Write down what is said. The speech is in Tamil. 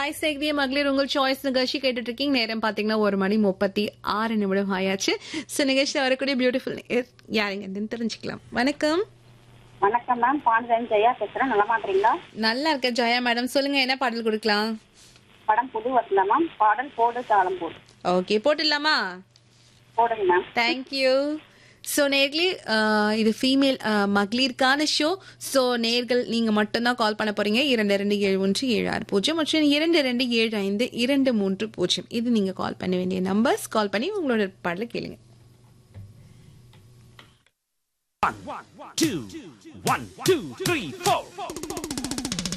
ஹாய் சேக்திய மகளிர் உங்கள் சாய்ஸ் நிகழ்ச்சி கேட்டுட்டு இருக்கீங்க நேரம் பாத்தீங்கன்னா ஒரு மணி முப்பத்தி ஆறு நிமிடம் ஆயாச்சு ஸோ நிகழ்ச்சியில் வரக்கூடிய பியூட்டிஃபுல் யாருங்க தெரிஞ்சுக்கலாம் வணக்கம் வணக்கம் மேம் பாண்டியன் ஜெயா பேசுறேன் நல்லா மாட்டீங்களா நல்லா இருக்கேன் ஜெயா மேடம் சொல்லுங்க என்ன பாடல் கொடுக்கலாம் படம் புது வசல மேம் பாடல் போடு தாளம் போடு ஓகே போட்டுடலாமா போடுங்க மேம் தேங்க்யூ ஸோ நேர்களே இது ஃபீமேல் மகளிருக்கான ஷோ ஸோ நேர்கள் நீங்கள் மட்டும்தான் கால் பண்ண போறீங்க இரண்டு ரெண்டு ஏழு ஒன்று ஏழு ஆறு பூஜ்ஜியம் மற்றும் இரண்டு ரெண்டு ஏழு ஐந்து இரண்டு மூன்று பூஜ்ஜியம் இது நீங்கள் கால் பண்ண வேண்டிய நம்பர்ஸ் கால் பண்ணி உங்களோட பாடலை கேளுங்க One, two, one, two, three, four.